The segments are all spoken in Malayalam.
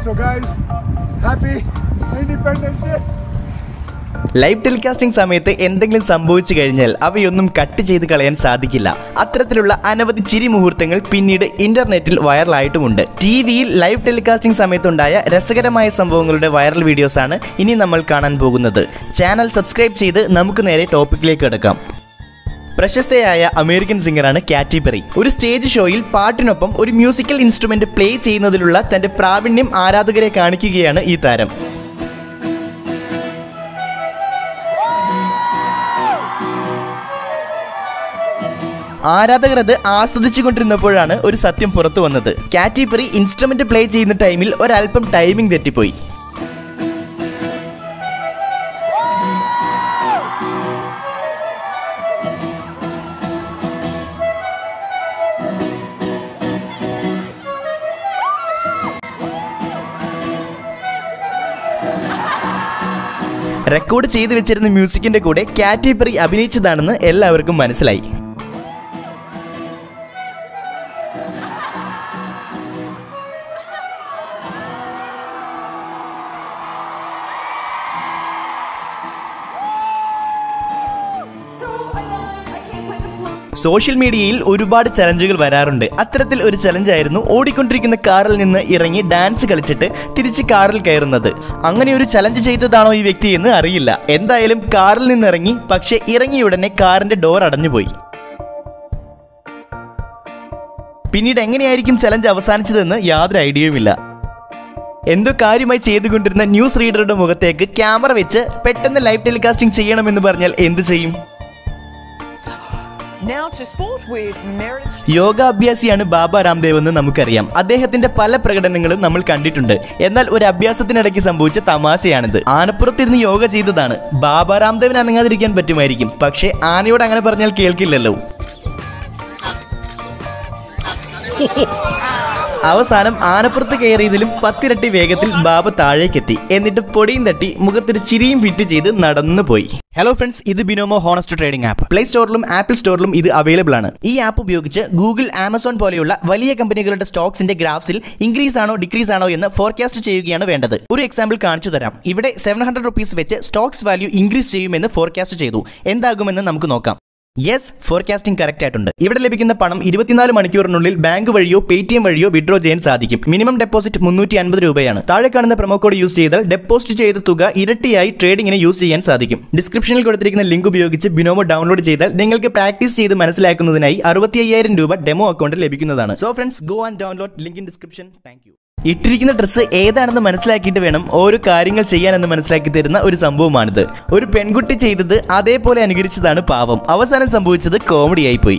So guys, happy Independence Day. Live telecasting സമയത്ത് എന്തെങ്കിലും സംഭവിച്ചു കഴിഞ്ഞാൽ അവയൊന്നും കട്ട് ചെയ്ത് കളയാൻ സാധിക്കില്ല അത്തരത്തിലുള്ള അനവധി ചിരി മുഹൂർത്തങ്ങൾ പിന്നീട് ഇന്റർനെറ്റിൽ വൈറലായിട്ടുമുണ്ട് ടി വിയിൽ ലൈവ് ടെലികാസ്റ്റിംഗ് സമയത്തുണ്ടായ രസകരമായ സംഭവങ്ങളുടെ വൈറൽ വീഡിയോസാണ് ഇനി നമ്മൾ കാണാൻ പോകുന്നത് ചാനൽ സബ്സ്ക്രൈബ് ചെയ്ത് നമുക്ക് നേരെ ടോപ്പിക്കിലേക്ക് കിടക്കാം പ്രശസ്തയായ അമേരിക്കൻ സിംഗറാണ് കാറ്റി പെറി ഒരു സ്റ്റേജ് ഷോയിൽ പാട്ടിനൊപ്പം ഒരു മ്യൂസിക്കൽ ഇൻസ്ട്രുമെന്റ് പ്ലേ ചെയ്യുന്നതിലുള്ള തന്റെ പ്രാവീണ്യം ആരാധകരെ കാണിക്കുകയാണ് ഈ താരം ആരാധകർ അത് ആസ്വദിച്ചുകൊണ്ടിരുന്നപ്പോഴാണ് ഒരു സത്യം പുറത്തു വന്നത് കാറ്റി പെറി ഇൻസ്ട്രുമെന്റ് പ്ലേ ചെയ്യുന്ന ടൈമിൽ ഒരല്പം ടൈമിംഗ് തെറ്റിപ്പോയി റെക്കോർഡ് ചെയ്തു വെച്ചിരുന്ന മ്യൂസിക്കിന്റെ കൂടെ കാറ്റി പെറി അഭിനയിച്ചതാണെന്ന് എല്ലാവർക്കും മനസ്സിലായി So I lied. I can't play the flute. Social മീഡിയയിൽ ഒരുപാട് ചലഞ്ചുകൾ വരാറുണ്ട് അത്തരത്തിൽ ഒരു ചലഞ്ചായിരുന്നു ഓടിക്കൊണ്ടിരിക്കുന്ന കാറിൽ നിന്ന് ഇറങ്ങി ഡാൻസ് കളിച്ചിട്ട് തിരിച്ച് കാറിൽ കയറുന്നത് അങ്ങനെ ഒരു ചലഞ്ച് ചെയ്തതാണോ ഈ വ്യക്തി എന്ന് അറിയില്ല എന്തായാലും കാറിൽ നിന്ന് ഇറങ്ങി പക്ഷേ ഇറങ്ങിയ ഉടനെ കാറിന്റെ ഡോർ അടഞ്ഞുപോയി പിന്നീട് എങ്ങനെയായിരിക്കും ചലഞ്ച് അവസാനിച്ചതെന്ന് യാതൊരു ഐഡിയയുമില്ല എന്തോ കാര്യമായി ചെയ്തുകൊണ്ടിരുന്ന ന്യൂസ് റീഡറുടെ മുഖത്തേക്ക് ക്യാമറ വെച്ച് പെട്ടെന്ന് ലൈവ് ടെലികാസ്റ്റിംഗ് ചെയ്യണമെന്ന് പറഞ്ഞാൽ എന്ത് ചെയ്യും Now to sport with Meredith. യോഗാഭ്യാസിയാണ് ബാബ രാംദേവ് എന്ന് നമുക്കറിയാം അദ്ദേഹത്തിന്റെ പല പ്രകടനങ്ങളും നമ്മൾ കണ്ടിട്ടുണ്ട് എന്നാൽ ഒരു അഭ്യാസത്തിനിടയ്ക്ക് സംഭവിച്ച തമാശയാണിത് ആനപ്പുറത്തിരുന്ന് യോഗ ചെയ്തതാണ് ബാബ രാംദേവിന് അനങ്ങാതിരിക്കാൻ പറ്റുമായിരിക്കും പക്ഷേ ആനയോട് അങ്ങനെ പറഞ്ഞാൽ കേൾക്കില്ലല്ലോ അവസാനം ആനപ്പുറത്ത് കയറിയതിലും പത്തിരട്ടി വേഗത്തിൽ ബാബ താഴേക്കെത്തി എന്നിട്ട് പൊടിയും തട്ടി മുഖത്തൊരു ചിരിയും ഫിറ്റ് ചെയ്ത് നടന്നു പോയി ഹലോ ഫ്രണ്ട്സ് ഇത് Binomo honest trading app play സ്റ്റോറിലും ആപ്പിൾ സ്റ്റോറിലും ഇത് അവൈലബിൾ ആണ് ഈ ആപ്പ് ഉപയോഗിച്ച് ഗൂഗിൾ ആമസോൺ പോലെയുള്ള വലിയ കമ്പനികളുടെ സ്റ്റോക്സിന്റെ ഗ്രാഫ്സിൽ ഇൻക്രീസ് ആണോ ഡിക്രീസ് ആണോ എന്ന് ഫോർകാസ്റ്റ് ചെയ്യുകയാണ് വേണ്ടത് ഒരു എക്സാമ്പിൾ കാണിച്ചു തരാം ഇവിടെ സെവൻ ഹൺഡ്രഡ് റുപ്പീസ് വെച്ച് സ്റ്റോക്സ് വാല്യൂ ഇൻക്രീസ് ചെയ്യുമെന്ന് ഫോർകാസ്റ്റ് ചെയ്തു എന്താകുമെന്ന് നമുക്ക് നോക്കാം യെസ് ഫോർകാസ്റ്റിംഗ് കറക്റ്റ് ആയിട്ടുണ്ട് ഇവിടെ ലഭിക്കുന്ന പണം ഇരുപത്തിനാല് മണിക്കൂറിനുള്ളിൽ ബാങ്ക് വഴിയോ പേ ടി എം വഴിയോ വിഡ്രോ ചെയ്യാൻ സാധിക്കും മിനിമം ഡെപ്പോസിറ്റ് മുന്നൂറ്റി അൻപത് രൂപയാണ് താഴെ കാണുന്ന പ്രൊമോ കോഡ് യൂസ് ചെയ്താൽ ഡെപ്പോസിറ്റ് ചെയ്ത തുക ഇരട്ടിയായി ട്രേഡിങ്ങിന് യൂസ് ചെയ്യാൻ സാധിക്കും ഡിസ്ക്രിപ്ഷനിൽ കൊടുത്തിരിക്കുന്ന ലിങ്ക് ഉപയോഗിച്ച് ബിനോമോ ഡൗൺലോഡ് ചെയ്താൽ നിങ്ങൾക്ക് പ്രാക്ടീസ് ചെയ്ത് മനസ്സിലാക്കുന്നതിനായി അറുപത്തി അയ്യായിരം രൂപ ഡെമോ അക്കൗണ്ടിൽ ലഭിക്കുന്നതാണ് so friends go and download link in description thank you ഇട്ടിരിക്കുന്ന ഡ്രസ്സ് ഏതാണെന്ന് മനസ്സിലാക്കിയിട്ട് വേണം ഓരോ കാര്യങ്ങൾ ചെയ്യാനെന്ന് മനസ്സിലാക്കി തരുന്ന ഒരു സംഭവമാണിത് ഒരു പെൺകുട്ടി ചെയ്തത് അതേപോലെ അനുകരിച്ചതാണ് പാവം അവസാനം സംഭവിച്ചത് കോമഡിയായി പോയി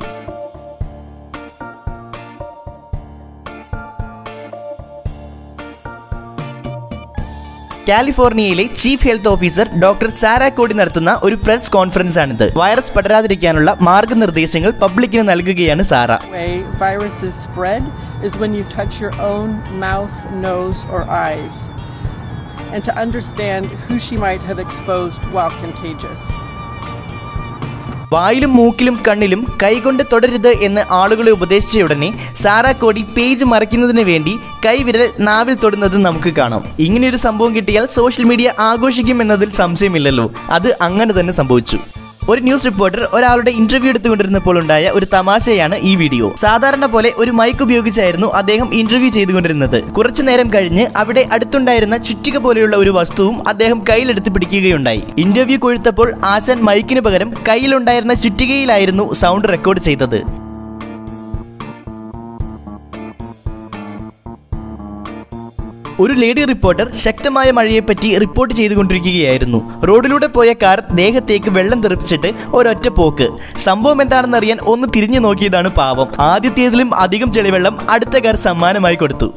കാലിഫോർണിയയിലെ chief health officer doctor Sara Cody നടത്തുന്ന ഒരു പ്രസ് കോൺഫറൻസ് ആണിത് വൈറസ് പടരാതിരിക്കാനുള്ള മാർഗനിർദ്ദേശങ്ങൾ പബ്ലിക്കിന് നൽകുകയാണ് Sara way viruses spread is when you touch your own mouth, nose, or eyes, and to understand who she might have exposed while contagious. വായിലും മൂക്കിലും കണ്ണിലും കൈകൊണ്ട് തുടരുത് എന്ന് ആളുകളെ ഉപദേശിച്ച ഉടനെ സാറാ കോടി പേജ് മറയ്ക്കുന്നതിന് വേണ്ടി കൈവിരൽ നാവിൽ തൊടുന്നത് നമുക്ക് കാണാം ഇങ്ങനെയൊരു സംഭവം കിട്ടിയാൽ സോഷ്യൽ മീഡിയ ആഘോഷിക്കും എന്നതിൽ സംശയമില്ലല്ലോ അത് അങ്ങനെ തന്നെ സംഭവിച്ചു ഒരു ന്യൂസ് റിപ്പോർട്ടർ ഒരാളുടെ ഇന്റർവ്യൂ എടുത്തുകൊണ്ടിരുന്നപ്പോൾ ഉണ്ടായ ഒരു തമാശയാണ് ഈ വീഡിയോ സാധാരണ പോലെ ഒരു മൈക്ക് ഉപയോഗിച്ചായിരുന്നു അദ്ദേഹം ഇന്റർവ്യൂ ചെയ്തുകൊണ്ടിരുന്നത് കുറച്ചു നേരം കഴിഞ്ഞ് അവിടെ അടുത്തുണ്ടായിരുന്ന ചുറ്റിക പോലെയുള്ള ഒരു വസ്തുവും അദ്ദേഹം കയ്യിലെടുത്ത് പിടിക്കുകയുണ്ടായി ഇന്റർവ്യൂ കൊഴുത്തപ്പോൾ ആശാൻ മൈക്കിന് പകരം കയ്യിലുണ്ടായിരുന്ന ചുറ്റികയിലായിരുന്നു സൗണ്ട് റെക്കോർഡ് ചെയ്തത് ഒരു ലേഡി റിപ്പോർട്ടർ ശക്തമായ മഴയെപ്പറ്റി റിപ്പോർട്ട് ചെയ്തുകൊണ്ടിരിക്കുകയായിരുന്നു റോഡിലൂടെ പോയ കാർ ദേഹത്തേക്ക് വെള്ളം തെറിപ്പിച്ചിട്ട് ഒരൊറ്റ പോക്ക് സംഭവം എന്താണെന്നറിയാൻ ഒന്ന് തിരിഞ്ഞു നോക്കിയതാണ് പാവം ആദ്യത്തേതിലും അധികം ചെളിവെള്ളം അടുത്ത കാർ സമ്മാനമായി കൊടുത്തു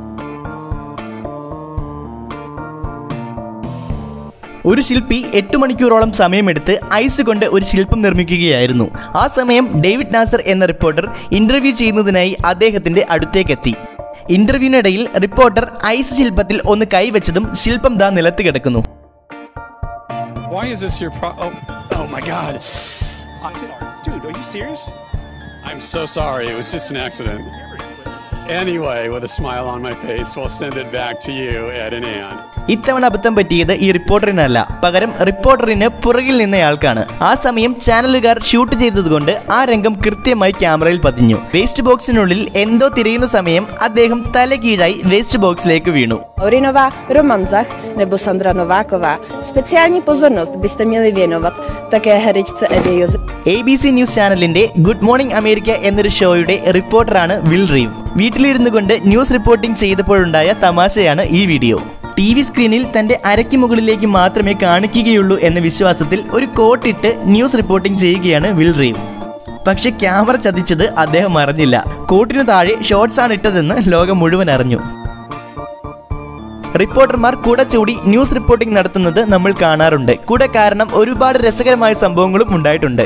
ഒരു ശില്പി എട്ട് മണിക്കൂറോളം സമയമെടുത്ത് ഐസ് കൊണ്ട് ഒരു ശില്പം നിർമ്മിക്കുകയായിരുന്നു ആ സമയം ഡേവിഡ് നാസർ എന്ന റിപ്പോർട്ടർ ഇന്റർവ്യൂ ചെയ്യുന്നതിനായി അദ്ദേഹത്തിന്റെ അടുത്തേക്കെത്തി ഇന്റർവ്യൂവിനിടയിൽ റിപ്പോർട്ടർ ഐസ് ശില്പത്തിൽ ഒന്ന് കൈവച്ചതും ശില്പം ദാ നിലത്ത് കിടക്കുന്നു Why is this your pro? Oh, oh my God! I'm sorry, dude. Are you serious? I'm so sorry. It was just an accident. anyway with a smile on my face. We'll send it back to you, Ed and Ann. ഇത്തവണ അബദ്ധം പറ്റിയത് ഈ റിപ്പോർട്ടറിനല്ല പകരം റിപ്പോർട്ടറിന് പുറകിൽ നിന്നയാൾക്കാണ് ആ സമയം ചാനലുകാർ ഷൂട്ട് ചെയ്തതുകൊണ്ട് ആ രംഗം കൃത്യമായി ക്യാമറയിൽ പതിഞ്ഞു വേസ്റ്റ് ബോക്സിനുള്ളിൽ എന്തോ തിരയുന്ന സമയം അദ്ദേഹം തലകീഴായി വേസ്റ്റ് ബോക്സിലേക്ക് വീണു Orinowa Romanzach nebo Sandra Nováková. Specjalní pozornost byste měli věnovat také herečce Edě Josef. A B C news ചാനലിന്റെ ഗുഡ് മോർണിംഗ് അമേരിക്ക എന്നൊരു ഷോയുടെ റിപ്പോർട്ടറാണ് വിൽ റീവ് വീട്ടിലിരുന്നു കൊണ്ട് ന്യൂസ് റിപ്പോർട്ടിംഗ് ചെയ്തപ്പോഴുണ്ടായ തമാശയാണ് ഈ വീഡിയോ ടി വി സ്ക്രീനിൽ തന്റെ അരയ്ക്ക് മുകളിലേക്ക് മാത്രമേ കാണിക്കുകയുള്ളൂ എന്ന വിശ്വാസത്തിൽ ഒരു കോട്ടിട്ട് ന്യൂസ് റിപ്പോർട്ടിംഗ് ചെയ്യുകയാണ് വിൽ റീവ് പക്ഷെ ക്യാമറ ചതിച്ചത് അദ്ദേഹം അറിഞ്ഞില്ല കോട്ടിനു താഴെ ഷോർട്സ് ആണ് ഇട്ടതെന്ന് ലോകം മുഴുവൻ അറിഞ്ഞു റിപ്പോർട്ടർമാർ കുട ചൂടി ന്യൂസ് റിപ്പോർട്ടിംഗ് നടത്തുന്നത് നമ്മൾ കാണാറുണ്ട് കുട കാരണം ഒരുപാട് രസകരമായ സംഭവങ്ങളും ഉണ്ടായിട്ടുണ്ട്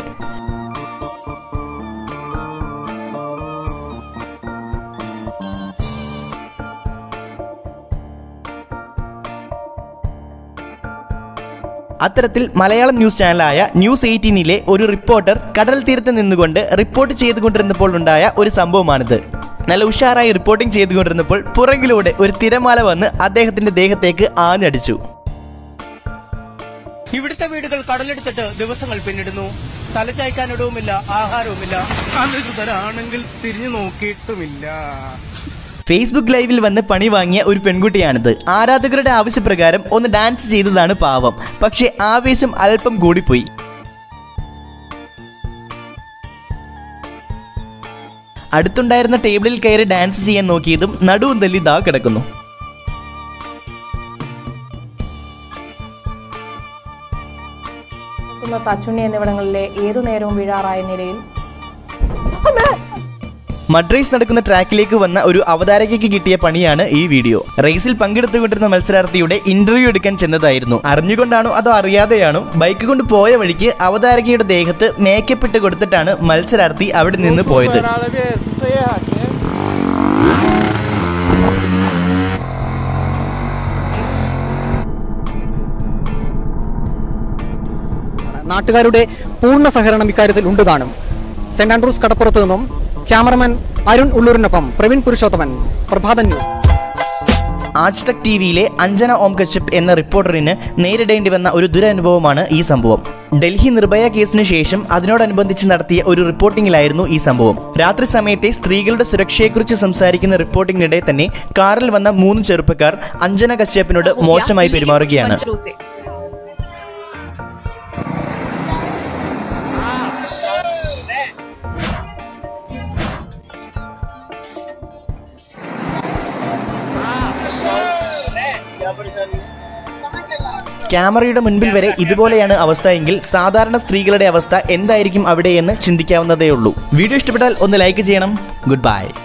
അത്തരത്തിൽ മലയാളം ന്യൂസ് ചാനലായ ന്യൂസ് എയ്റ്റീനിലെ ഒരു റിപ്പോർട്ടർ കടൽ തീരത്ത് നിന്നുകൊണ്ട് റിപ്പോർട്ട് ചെയ്തുകൊണ്ടിരുന്നപ്പോൾ ഉണ്ടായ ഒരു സംഭവമാണിത് നല്ല ഉഷാറായി റിപ്പോർട്ടിംഗ് ചെയ്തുകൊണ്ടിരുന്നപ്പോൾ പുറകിലൂടെ ഒരു തിരമാല വന്ന് അദ്ദേഹത്തിന്റെ ദേഹത്തേക്ക് ആഞ്ഞടിച്ചു ഇവിടുത്തെ വീടുകൾ കടലെടുത്തിട്ട് ദിവസങ്ങൾ പിന്നിടുന്നു തലചായ്ക്കാനിടവുമില്ല ആഹാരവുമില്ല അനധികൃതരാണെങ്കിൽ തിരിഞ്ഞു നോക്കിയിട്ടുമില്ല ഫേസ്ബുക്ക് ലൈവിൽ വന്ന് പണി വാങ്ങിയ ഒരു പെൺകുട്ടിയാണിത് ആരാധകരുടെ ആവശ്യപ്രകാരം ഒന്ന് ഡാൻസ് ചെയ്തതാണ് പാവം പക്ഷേ ആവേശം അല്പം കൂടിപ്പോയി അടുത്തുണ്ടായിരുന്ന ടേബിളിൽ കയറി ഡാൻസ് ചെയ്യാൻ നോക്കിയതും നടുവും തല്ലി ദാ കിടക്കുന്നു തച്ചുണ്ണി എന്നിവിടങ്ങളിലെ ഏതു നേരവും വീഴാറായ നിലയിൽ മഡ് നടക്കുന്ന ട്രാക്കിലേക്ക് വന്ന ഒരു അവതാരകയ്ക്ക് കിട്ടിയ പണിയാണ് ഈ വീഡിയോ റേസിൽ പങ്കെടുത്തുകൊണ്ടിരുന്ന മത്സരാർത്ഥിയുടെ ഇന്റർവ്യൂ എടുക്കാൻ ചെന്നതായിരുന്നു അറിഞ്ഞുകൊണ്ടാണോ അതോ അറിയാതെയാണോ ബൈക്ക് കൊണ്ട് പോയ വഴിക്ക് അവതാരകയുടെ ദേഹത്ത് മേക്കപ്പ് ഇട്ട് കൊടുത്തിട്ടാണ് മത്സരാർത്ഥി അവിടെ നിന്ന് പോയത് നാട്ടുകാരുടെ പൂർണ്ണ സഹകരണം ഇക്കാര്യത്തിൽ ഉണ്ട് കാണും സെന്റ് ആൻഡ്രൂസ് കടപ്പുറത്ത് നിന്നും ക്യാമറമാൻ അരുൺ ഉള്ളൂരിനൊപ്പം പ്രവീൺ പുരുഷോത്തമൻ പ്രഭാതൻ ന്യൂസ് ആജ് തക് ടി വിയിലെ അഞ്ജന ഓം കശ്യപ് എന്ന റിപ്പോർട്ടറിന് നേരിടേണ്ടി വന്ന ഒരു ദുരനുഭവമാണ് ഈ സംഭവം ഡൽഹി നിർഭയ കേസിന് ശേഷം അതിനോടനുബന്ധിച്ച് നടത്തിയ ഒരു റിപ്പോർട്ടിംഗിലായിരുന്നു ഈ സംഭവം രാത്രി സമയത്തെ സ്ത്രീകളുടെ സുരക്ഷയെക്കുറിച്ച് സംസാരിക്കുന്ന റിപ്പോർട്ടിംഗിനിടെ തന്നെ കാറിൽ വന്ന മൂന്ന് ചെറുപ്പക്കാർ അഞ്ജന കശ്യപിനോട് മോശമായി പെരുമാറുകയാണ് ക്യാമറയുടെ മുൻപിൽ വരെ ഇതുപോലെയാണ് അവസ്ഥ എങ്കിൽ സാധാരണ സ്ത്രീകളുടെ അവസ്ഥ എന്തായിരിക്കും അവിടെയെന്ന് ചിന്തിക്കാവുന്നതേ ഉള്ളൂ വീഡിയോ ഇഷ്ടപ്പെട്ടാൽ ഒന്ന് ലൈക്ക് ചെയ്യണം ഗുഡ് ബൈ